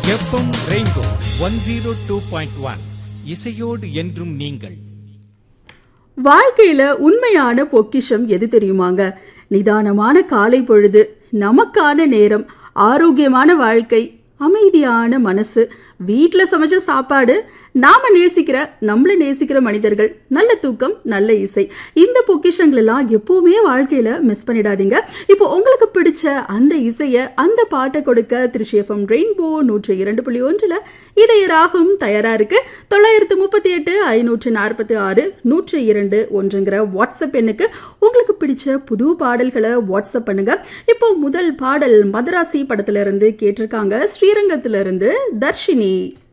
FM rainbow one zero two point one இசையோடு என்றும் நீங்கள் வாழ்க்கையில உண்மையான பொக்கிஷம் எது தெரியுமாங்க நிதானமான காலை பொழுது நமக்கான நேரம் ஆரோக்கியமான வாழ்க்கை அமைதியான மனசு வீட்ல சமைச்ச சாப்பாடு நாம நேசிக்கிற நம்மள நேசிக்கிற மனிதர்கள் நல்ல தூக்கம் நல்ல இசை இந்த பொக்கிஷங்கள் எல்லாம் எப்பவுமே வாழ்க்கையில மிஸ் பண்ணிடாதீங்க இப்போ உங்களுக்கு பிடிச்ச அந்த இசைய அந்த பாட்டை கொடுக்க திருச்சி எஃப்எம் ரெயின்போ நூற்றி இரண்டு புள்ளி ஒன்றுல இதய ராகம் தயாரா இருக்கு தொள்ளாயிரத்து முப்பத்தி எட்டு ஐநூற்று நாற்பத்தி ஆறு நூற்றி இரண்டு ஒன்றுங்கிற வாட்ஸ்அப் எண்ணுக்கு உங்களுக்கு பிடிச்ச புது பாடல்களை வாட்ஸ்அப் பண்ணுங்க இப்போ முதல் பாடல் மதராசி படத்துல இருந்து கேட்டிருக்காங்க ஸ்ரீரங்கத்துல இருந்து தர்ஷினி